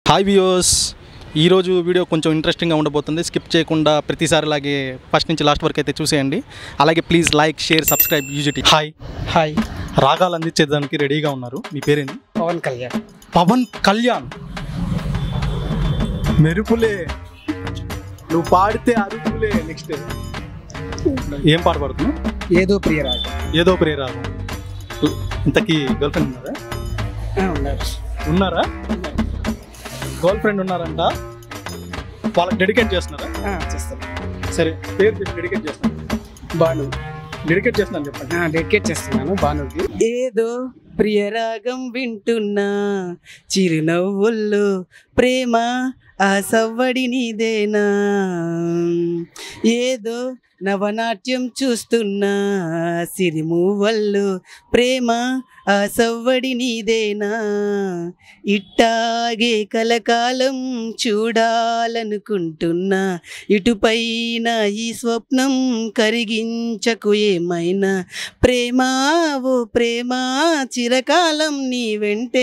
Hi views ఈరోజు video కొంచెం ఇంట్రెస్టింగ్గా ఉండబోతుంది స్కిప్ చేయకుండా ప్రతిసారిలాగే ఫస్ట్ నుంచి లాస్ట్ వరకు అయితే చూసేయండి అలాగే ప్లీజ్ లైక్ షేర్ సబ్స్క్రైబ్ యూజిటీ హాయ్ హాయ్ రాగాలు అందించేదానికి రెడీగా ఉన్నారు మీ పేరేంటి పవన్ కళ్యాణ్ పవన్ కళ్యాణ్ మెరుపులే నువ్వు పాడితే అరుపులే నెక్స్ట్ ఏం పాట పాడుతున్నావు ఏదో ప్రియరాజు ఏదో ప్రేరాగం ఇంతకీ గర్ల్ ఫ్రెండ్ ఉన్నారా ఉన్నారు ఉన్నారా గర్ల్ ఫ్రెండ్ ఉన్నారంట వాళ్ళకి డెడికేట్ చేస్తున్నారా ఆ, చేస్తాను సరే పేరు చెప్పి డెడికేట్ చేస్తున్నాను బాను డెడికేట్ చేస్తున్నాను చెప్పండి డెడికేట్ చేస్తున్నాను బానుకి ఏదో ప్రియరాగం వింటున్నా చిరునవ్వుల్లో ప్రేమ ఆ సవ్వడి నీదేనా ఏదో నవనాట్యం చూస్తున్నా సిరిమూవల్లో ప్రేమ ఆ సవ్వడి నీదేనా ఇట్టాగే కలకాలం చూడాలనుకుంటున్నా ఇటుపైన ఈ స్వప్నం కరిగించకు ఏమైనా ప్రేమ ఓ ప్రేమ చిరకాలం నీ వెంటే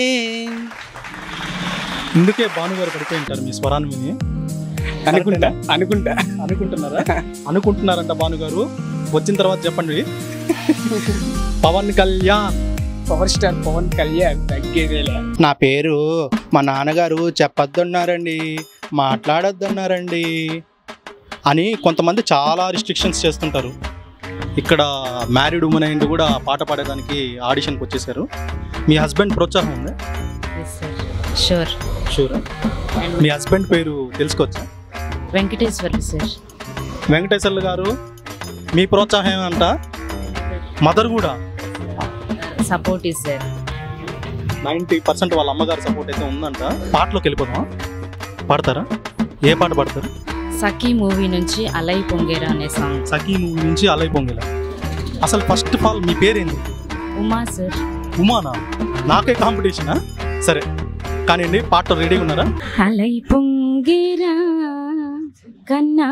ఇందుకే భానుగారు పడిపోయి ఉంటారు మీ స్వరాన్ని విని అనుకుంటా అనుకుంటా అనుకుంటున్నారా అనుకుంటున్నారంట భానుగారు వచ్చిన తర్వాత చెప్పండి పవన్ కళ్యాణ్ పవర్ స్టార్ పవన్ కళ్యాణ్ తగ్గేదేలే నా పేరు మా నాన్నగారు చెప్పొద్దన్నారండి మాట్లాడొద్దన్నారండి అని కొంతమంది చాలా రిస్ట్రిక్షన్స్ చేస్తుంటారు ఇక్కడ మ్యారీడ్ ఉమెన్ అయింది కూడా పాట పాడేదానికి ఆడిషన్కి వచ్చేసారు మీ హస్బెండ్ ప్రోత్సాహం ఉంది షూర్ షూర్ మీ హస్బెండ్ పేరు తెలుసుకోవచ్చా వెంకటేశ్వర్లు సార్ వెంకటేశ్వర్లు గారు మీ ప్రోత్సాహం ఏమంట మదర్ కూడా support is sir ninety percent వాళ్ళ అమ్మగారి సపోర్ట్ అయితే ఉందంట పాటలోకి వెళ్ళిపోదామా పాడతారా ఏ పాట పాడతారు సఖీ మూవీ నుంచి అలై పొంగేరా అనే సాంగ్ సఖీ మూవీ నుంచి అలై పొంగిల అసలు ఫస్ట్ ఆఫ్ ఆల్ మీ పేరేంది ఉమా సార్ ఉమానా నాకే కాంపిటీషనా సరే కానివ్వండి పాట రెడీగా ఉన్నారా అలై పొంగేరా కన్నా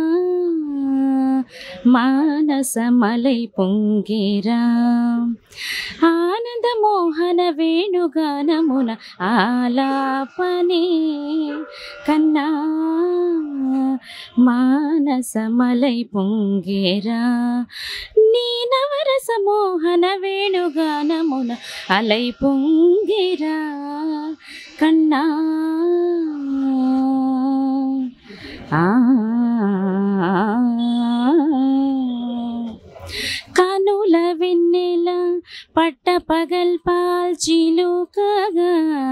మానసమలై పొంగేరా ఆనంద మోహన వేణుగానమున ఆలాపనే కన్నా మానసమలై పొంగేరా నీ నవరస మోహన వేణుగానమున అలై పొంగేరా కన్నా ఆ కనుల వెన్నెల పట్ట పగల్ పాల్చిలుకగా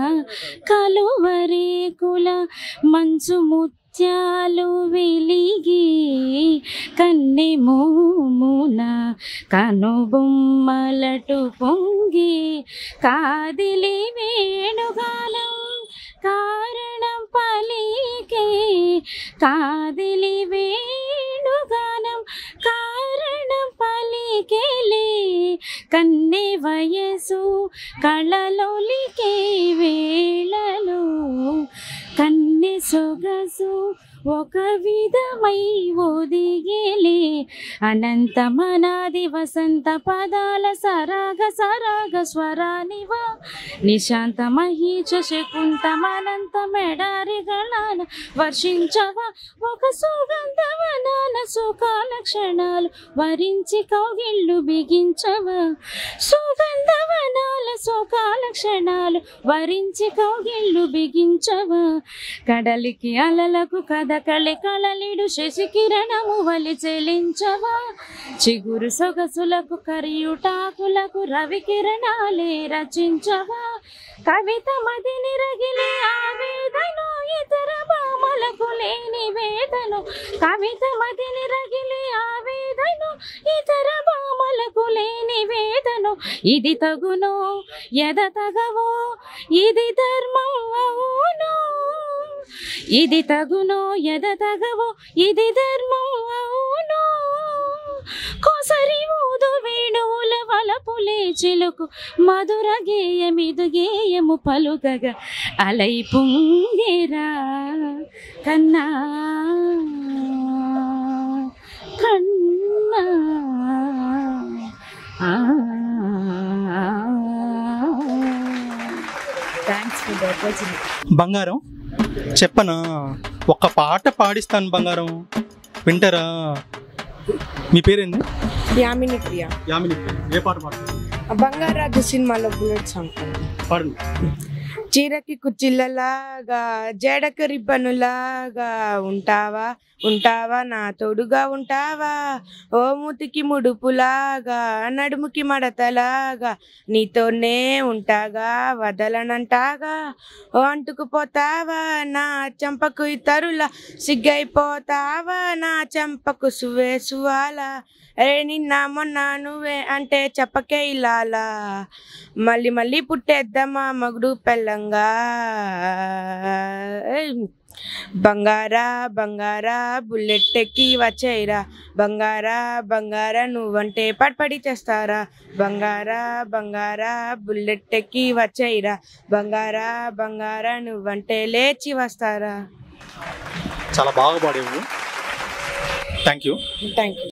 కలువరేకుల మంచు ముత్యాలు వెలిగి కన్నె మోమున కనుబొమ్మలటు పొంగి కాదిలి వేణుగానం కారణం పలికే కాదిలి వేణుగానం కారణం పలికేలే కన్నె వయసు కళలొలికే వేళలో కన్నె సొగసు ఒక విధమై ఒదిగేలే అనంతమనాది వసంత పదాల సరాగ సరాగ స్వరానివా నిశాంత మహీచ శకుంతమనంత మెడారి గణాన వర్షించవా ఒక సుగంధవనాన సుఖాల క్షణాలు వరించి కౌగిళ్ళు బిగించవా సుగంధవనాల సుఖాల క్షణాలు వరించి కౌగిళ్ళు బిగించవా కడలికి అలలకు కథకళి కళలిడు శశికిరణము వలి చెలించవా చిగురు సొగసులకు కరియుటాకులకు రవి కిరణాలే రచించవా కవిత మదిని రగిలి ఆవేదను ఇతర భామలకు లేని వేదను కవిత మదిని రగిలి ఆవేదను ఇతర భామలకు లేని వేదను ఇది తగునో ఎద తగవో ఇది ధర్మం అవును ఇది తగునో ఎద తగవో ఇది ధర్మం అవును కోసరి ఊదు వేణువుల వలపులే చిలుకు మధుర గేయమిదు గేయము పలుకగా అలై పుంగేరా కన్నా కన్నా థ్యాంక్స్ ఫర్ ద ఆపర్చునిటీ బంగారం చెప్పనా ఒక పాట పాడిస్తాను బంగారం వింటారా మీ పేరేంది యామిని ప్రియ యామిని ఏ పాట పాడుతుంది బంగారాజు సినిమాలో బుల్లెట్ సాంగ్ పాడండి చీరకి కుచ్చిళ్ళలాగా జడకు రిబ్బనులాగా ఉంటావా ఉంటావా నా తోడుగా ఉంటావా ఓ మూతికి ముడుపులాగా నడుముకి మడతలాగా నీతోనే ఉంటాగా వదలనంటాగా ఓ అంటుకుపోతావా నా చంపకు ఇతరుల సిగ్గైపోతావా నా చంపకు సువే సువాలా అరే నిన్న మొన్న నువ్వే అంటే చెప్పకే ఇలాలా మళ్ళీ మళ్ళీ పుట్టేద్దామా మగుడు పెళ్ళంగా ఏయ్. బంగారా బంగారా బుల్లెట్ ఎక్కి వచ్చేయరా బంగారా బంగారా నువ్వంటే పడిపడి చేస్తారా బంగారా బంగారా బుల్లెట్ ఎక్కి వచ్చేయరా బంగారా బంగారా నువ్వంటే లేచి వస్తారా చాలా బాగా పాడేవు థ్యాంక్ యూ థ్యాంక్ యూ